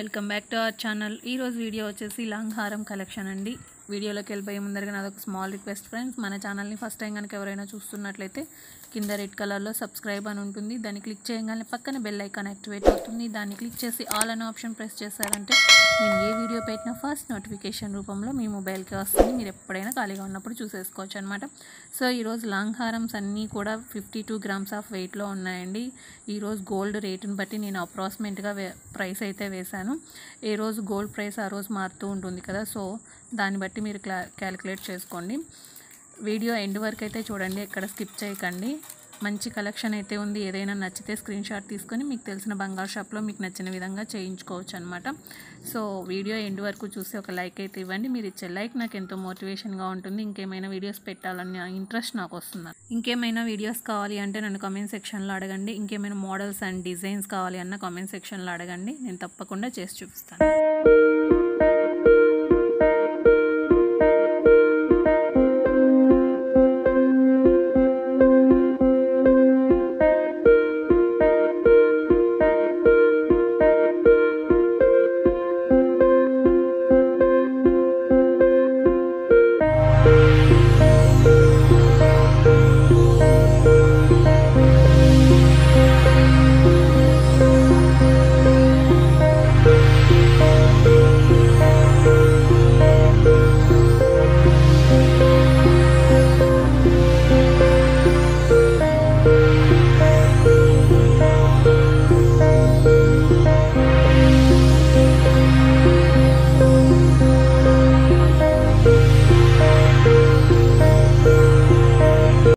welcome back to our channel ఈరోజు video వచ్చేసి long హారం కలెక్షన్ అండి వీడియోలోకి వెళ్ళిపోయే ముందరగా నాదొక స్మాల్ రిక్వెస్ట్ ఫ్రెండ్స్ మన ఛానల్ని ఫస్ట్ టైం కనుక ఎవరైనా చూస్తున్నట్లయితే కింద రెడ్ కలర్లో సబ్స్క్రైబ్ అని ఉంటుంది దాన్ని క్లిక్ చేయగానే పక్కన బెల్ ఐకాన్ యాక్టివేట్ అవుతుంది దాన్ని క్లిక్ చేసి ఆల్ అనే ఆప్షన్ ప్రెస్ చేశారంటే నేను ఏ వీడియో పెట్టినా ఫస్ట్ నోటిఫికేషన్ రూపంలో మీ మొబైల్కి వస్తుంది మీరు ఎప్పుడైనా ఖాళీగా ఉన్నప్పుడు చూసేసుకోవచ్చు అనమాట సో ఈరోజు లాంగ్ హారమ్స్ అన్నీ కూడా ఫిఫ్టీ టూ గ్రామ్స్ ఆఫ్ వెయిట్లో ఉన్నాయండి ఈరోజు గోల్డ్ రేటుని బట్టి నేను అప్రాక్సిమేట్గా వే ప్రైస్ అయితే వేశాను ఏ రోజు గోల్డ్ ప్రైస్ ఆ రోజు మారుతూ ఉంటుంది కదా సో దాన్ని బట్టి మీరు క్లా క్యాలిక్యులేట్ చేసుకోండి వీడియో ఎండ్ వరకు అయితే చూడండి ఎక్కడ స్కిప్ చేయకండి మంచి కలెక్షన్ అయితే ఉంది ఏదైనా నచ్చితే స్క్రీన్ షాట్ తీసుకొని మీకు తెలిసిన బంగారు షాప్లో మీకు నచ్చిన విధంగా చేయించుకోవచ్చు అనమాట సో వీడియో ఎండ్ వరకు చూసి ఒక లైక్ అయితే ఇవ్వండి మీరు ఇచ్చే లైక్ నాకు ఎంతో మోటివేషన్గా ఉంటుంది ఇంకేమైనా వీడియోస్ పెట్టాలని ఇంట్రెస్ట్ నాకు వస్తుంది ఇంకేమైనా వీడియోస్ కావాలి అంటే నన్ను కామెంట్ సెక్షన్లో అడగండి ఇంకేమైనా మోడల్స్ అండ్ డిజైన్స్ కావాలి అన్న కామెంట్ సెక్షన్లో అడగండి నేను తప్పకుండా చేసి చూపిస్తాను